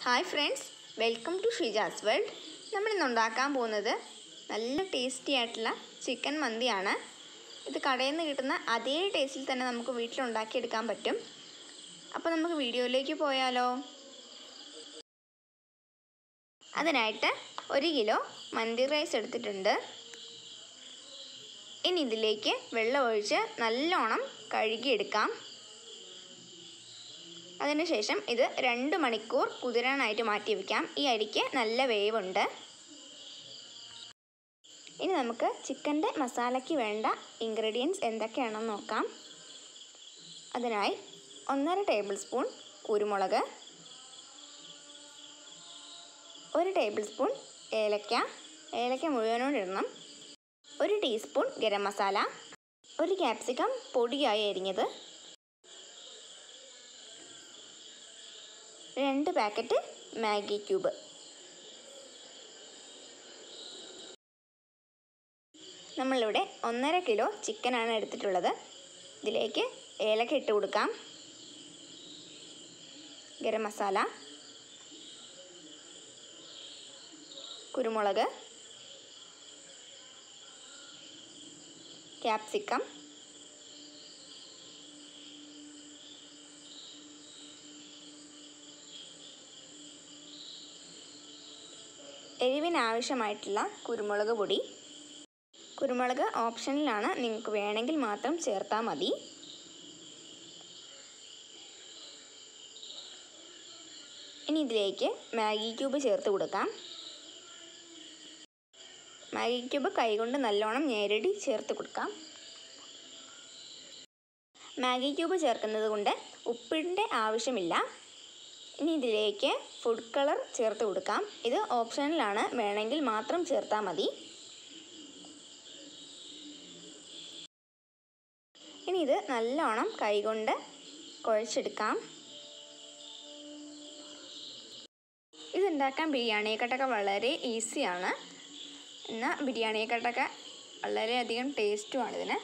hi friends welcome to Shijas world നമ്മളിന്ന് ഉണ്ടാക്കാൻ പോകുന്നത് നല്ല ടേസ്റ്റി ആയിട്ടുള്ള ചിക്കൻ മന്തിയാണ് ഇത് കടയിൽ നിന്ന് കിട്ടുന്ന അതേ ടേസ്റ്റിൽ തന്നെ നമുക്ക് വീട്ടിലുണ്ടാക്കിയെടുക്കാൻ പറ്റും അപ്പോൾ നമുക്ക് വീഡിയോയിലേക്ക് പോയാലോ അതിനായിട്ട് ഒരു കിലോ മന്തി റൈസ് എടുത്തിട്ടുണ്ട് ഇനി ഇതിലേക്ക് വെള്ളം ഒഴിച്ച് നല്ലോണം കഴുകിയെടുക്കാം അതിനുശേഷം ഇത് രണ്ട് മണിക്കൂർ കുതിരാനായിട്ട് മാറ്റി വയ്ക്കാം ഈ അരിക്ക് നല്ല വേവുണ്ട് ഇനി നമുക്ക് ചിക്കൻ്റെ മസാലയ്ക്ക് വേണ്ട ഇൻഗ്രീഡിയൻസ് എന്തൊക്കെയാണെന്ന് നോക്കാം അതിനായി ഒന്നര ടേബിൾ സ്പൂൺ കുരുമുളക് ഒരു ടേബിൾ സ്പൂൺ ഏലക്ക ഏലക്ക മുഴുവനോട് ഇടണം ഒരു ടീസ്പൂൺ ഗരം മസാല ഒരു ക്യാപ്സിക്കം പൊടിയായി അരിഞ്ഞത് രണ്ട് പാക്കറ്റ് മാഗി ക്യൂബ് നമ്മളിവിടെ ഒന്നര കിലോ ചിക്കനാണ് എടുത്തിട്ടുള്ളത് ഇതിലേക്ക് ഏലക്ക ഇട്ട് കൊടുക്കാം ഗരം മസാല കുരുമുളക് ക്യാപ്സിക്കം എരിവിനാവശ്യമായിട്ടുള്ള കുരുമുളക് പൊടി കുരുമുളക് ഓപ്ഷനിലാണ് നിങ്ങൾക്ക് വേണമെങ്കിൽ മാത്രം ചേർത്താൽ മതി ഇനി ഇതിലേക്ക് മാഗി ക്യൂബ് ചേർത്ത് കൊടുക്കാം മാഗി ക്യൂബ് കൈകൊണ്ട് നല്ലോണം ഞെരടി ചേർത്ത് കൊടുക്കാം മാഗി ക്യൂബ് ചേർക്കുന്നത് കൊണ്ട് ഉപ്പിൻ്റെ ആവശ്യമില്ല ഇനി ഇതിലേക്ക് ഫുഡ് കളർ ചേർത്ത് കൊടുക്കാം ഇത് ഓപ്ഷനിലാണ് വേണമെങ്കിൽ മാത്രം ചേർത്താൽ മതി ഇനി ഇത് നല്ലോണം കൈകൊണ്ട് കുഴച്ചെടുക്കാം ഇതുണ്ടാക്കാൻ ബിരിയാണിയെക്കട്ടൊക്കെ വളരെ ഈസിയാണ് എന്നാൽ ബിരിയാണിയെക്കട്ടൊക്കെ വളരെയധികം ടേസ്റ്റുമാണ് ഇതിന്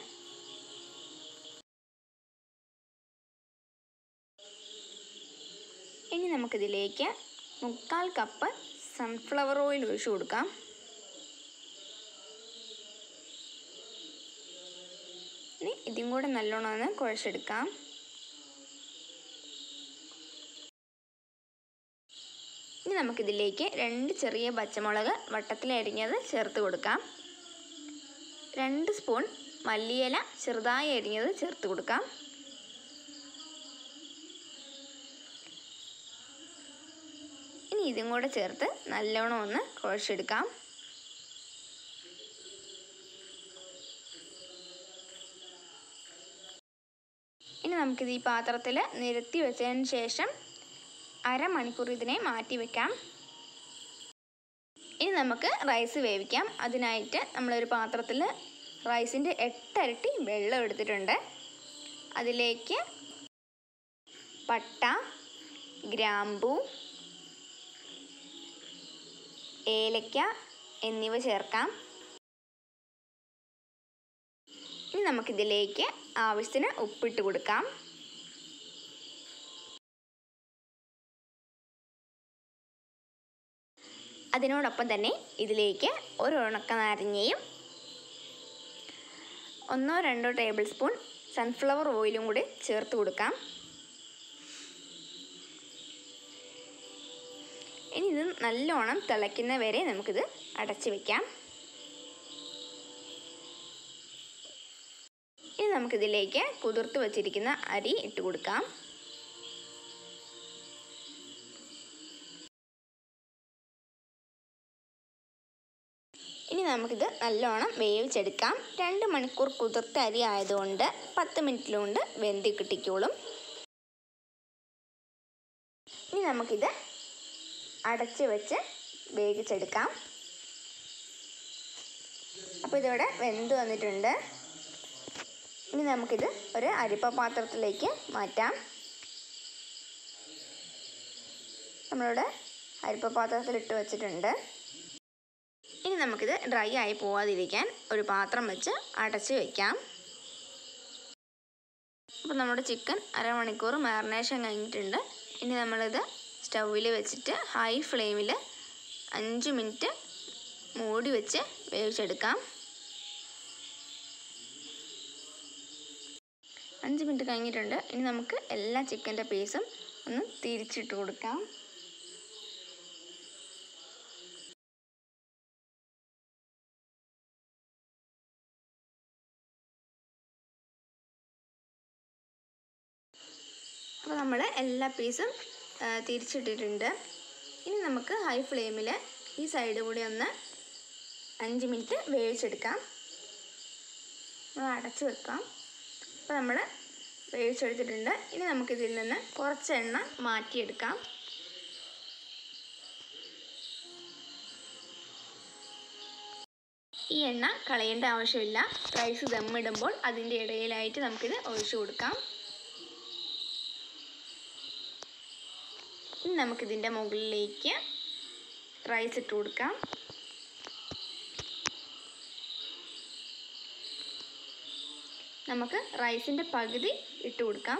ഇനി നമുക്കിതിലേക്ക് മുക്കാൽ കപ്പ് സൺഫ്ലവർ ഓയിൽ ഒഴിച്ചു കൊടുക്കാം ഇനി ഇതും കൂടെ നല്ലോണം ഒന്ന് കുഴച്ചെടുക്കാം ഇനി നമുക്കിതിലേക്ക് രണ്ട് ചെറിയ പച്ചമുളക് വട്ടത്തിൽ അരിഞ്ഞത് ചേർത്ത് കൊടുക്കാം രണ്ട് സ്പൂൺ മല്ലിയില ചെറുതായി അരിഞ്ഞത് ചേർത്ത് കൊടുക്കാം ഇനി ഇതും കൂടെ ചേർത്ത് നല്ലോണം ഒന്ന് കുഴച്ചെടുക്കാം ഇനി നമുക്കിത് ഈ പാത്രത്തിൽ നിരത്തി വെച്ചതിന് ശേഷം അരമണിക്കൂർ ഇതിനെ മാറ്റി വെക്കാം ഇനി നമുക്ക് റൈസ് വേവിക്കാം അതിനായിട്ട് നമ്മളൊരു പാത്രത്തിൽ റൈസിൻ്റെ എട്ടരട്ടി വെള്ളം എടുത്തിട്ടുണ്ട് അതിലേക്ക് പട്ട ഗ്രാമ്പൂ ഏലക്ക എന്നിവ ചേർക്കാം ഇനി നമുക്കിതിലേക്ക് ആവശ്യത്തിന് ഉപ്പിട്ട് കൊടുക്കാം അതിനോടൊപ്പം തന്നെ ഇതിലേക്ക് ഒരു ഉണക്ക നാരങ്ങയും ഒന്നോ രണ്ടോ ടേബിൾ സ്പൂൺ സൺഫ്ലവർ ഓയിലും കൂടി ചേർത്ത് കൊടുക്കാം ഇനി ഇത് നല്ലോണം തിളയ്ക്കുന്ന വരെ നമുക്കിത് അടച്ചു വെക്കാം ഇനി നമുക്കിതിലേക്ക് കുതിർത്ത് വച്ചിരിക്കുന്ന അരി ഇട്ട് കൊടുക്കാം ഇനി നമുക്കിത് നല്ലോണം വേവിച്ചെടുക്കാം രണ്ട് മണിക്കൂർ കുതിർത്ത അരി ആയതുകൊണ്ട് പത്ത് മിനിറ്റിലുകൊണ്ട് വെന്തി കിട്ടിക്കോളും ഇനി നമുക്കിത് അടച്ച് വെച്ച് വേവിച്ചെടുക്കാം അപ്പോൾ ഇതിവിടെ വെന്ത് വന്നിട്ടുണ്ട് ഇനി നമുക്കിത് ഒരു അരിപ്പ പാത്രത്തിലേക്ക് മാറ്റാം നമ്മളിവിടെ അരിപ്പ പാത്രത്തിൽ ഇട്ട് വെച്ചിട്ടുണ്ട് ഇനി നമുക്കിത് ഡ്രൈ ആയി പോവാതിരിക്കാൻ ഒരു പാത്രം വെച്ച് അടച്ച് വയ്ക്കാം അപ്പോൾ നമ്മുടെ ചിക്കൻ അരമണിക്കൂർ മാറിനേഷൻ കഴിഞ്ഞിട്ടുണ്ട് ഇനി നമ്മളിത് സ്റ്റൗവിൽ വെച്ചിട്ട് ഹൈ ഫ്ലെയിമിൽ അഞ്ച് മിനിറ്റ് മൂടി വെച്ച് വേവിച്ചെടുക്കാം അഞ്ച് മിനിറ്റ് കഴിഞ്ഞിട്ടുണ്ട് ഇനി നമുക്ക് എല്ലാ ചിക്കൻ്റെ പീസും ഒന്ന് തിരിച്ചിട്ട് കൊടുക്കാം അപ്പോൾ നമ്മൾ എല്ലാ പീസും തിരിച്ചിട്ടിട്ടുണ്ട് ഇനി നമുക്ക് ഹൈ ഫ്ലെയിമിൽ ഈ സൈഡ് കൂടി ഒന്ന് അഞ്ച് മിനിറ്റ് വേവിച്ചെടുക്കാം നമ്മൾ അടച്ച് വെക്കാം അപ്പോൾ നമ്മൾ വേവിച്ചെടുത്തിട്ടുണ്ട് ഇനി നമുക്കിതിൽ നിന്ന് കുറച്ച് എണ്ണ മാറ്റിയെടുക്കാം ഈ എണ്ണ കളയേണ്ട ആവശ്യമില്ല റൈസ് ദമ്മിടുമ്പോൾ അതിൻ്റെ ഇടയിലായിട്ട് നമുക്കിത് ഒഴിച്ചു കൊടുക്കാം ഇനി നമുക്കിതിൻ്റെ മുകളിലേക്ക് റൈസ് ഇട്ട് കൊടുക്കാം നമുക്ക് റൈസിൻ്റെ പകുതി ഇട്ട് കൊടുക്കാം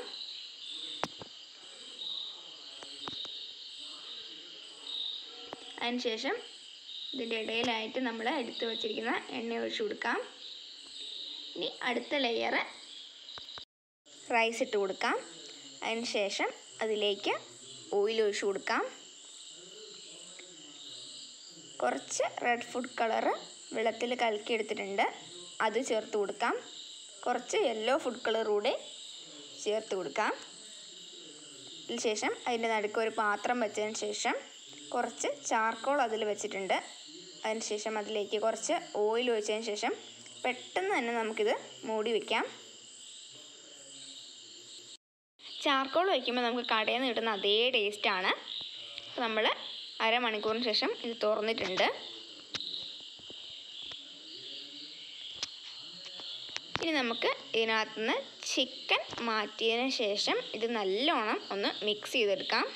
അതിനുശേഷം ഇതിൻ്റെ ഇടയിലായിട്ട് നമ്മൾ എടുത്ത് വച്ചിരിക്കുന്ന എണ്ണ ഒഴിച്ചു കൊടുക്കാം ഇനി അടുത്ത ലെയർ റൈസ് ഇട്ട് കൊടുക്കാം അതിനുശേഷം അതിലേക്ക് ഓയിൽ ഒഴിച്ചു കൊടുക്കാം കുറച്ച് റെഡ് ഫുഡ് കളറ് വെള്ളത്തിൽ കലക്കി എടുത്തിട്ടുണ്ട് അത് ചേർത്ത് കൊടുക്കാം കുറച്ച് യെല്ലോ ഫുഡ് കളർ കൂടെ ചേർത്ത് കൊടുക്കാം അതിന് ശേഷം അതിൻ്റെ നടുക്ക് ഒരു പാത്രം വെച്ചതിന് ശേഷം കുറച്ച് ചാർക്കോൾ അതിൽ വെച്ചിട്ടുണ്ട് അതിന് ശേഷം അതിലേക്ക് കുറച്ച് ഓയിൽ ഒഴിച്ചതിന് ശേഷം പെട്ടെന്ന് തന്നെ നമുക്കിത് മൂടി വയ്ക്കാം ചാർക്കോൾ വയ്ക്കുമ്പോൾ നമുക്ക് കടയിൽ നിന്ന് കിട്ടുന്ന അതേ ടേസ്റ്റാണ് നമ്മൾ അരമണിക്കൂറിന് ശേഷം ഇത് തുറന്നിട്ടുണ്ട് ഇനി നമുക്ക് ഇതിനകത്ത് നിന്ന് ചിക്കൻ മാറ്റിയതിന് ശേഷം ഇത് നല്ലോണം ഒന്ന് മിക്സ് ചെയ്തെടുക്കാം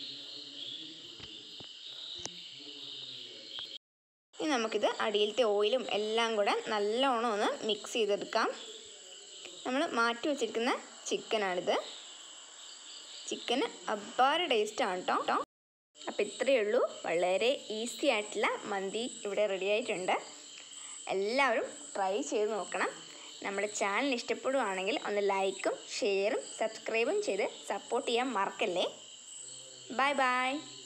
ഇനി നമുക്കിത് അടിയിലത്തെ ഓയിലും എല്ലാം കൂടെ നല്ലോണം ഒന്ന് മിക്സ് ചെയ്തെടുക്കാം നമ്മൾ മാറ്റി വെച്ചിരിക്കുന്ന ചിക്കനാണിത് ചിക്കന് അബ്ബാര ടേസ്റ്റാണ് കേട്ടോ അപ്പോൾ ഇത്രയേ ഉള്ളൂ വളരെ ഈസി ആയിട്ടുള്ള മന്തി ഇവിടെ റെഡി ആയിട്ടുണ്ട് എല്ലാവരും ട്രൈ ചെയ്ത് നോക്കണം നമ്മുടെ ചാനൽ ഇഷ്ടപ്പെടുവാണെങ്കിൽ ഒന്ന് ലൈക്കും ഷെയറും സബ്സ്ക്രൈബും ചെയ്ത് സപ്പോർട്ട് ചെയ്യാൻ മറക്കല്ലേ ബൈ ബൈ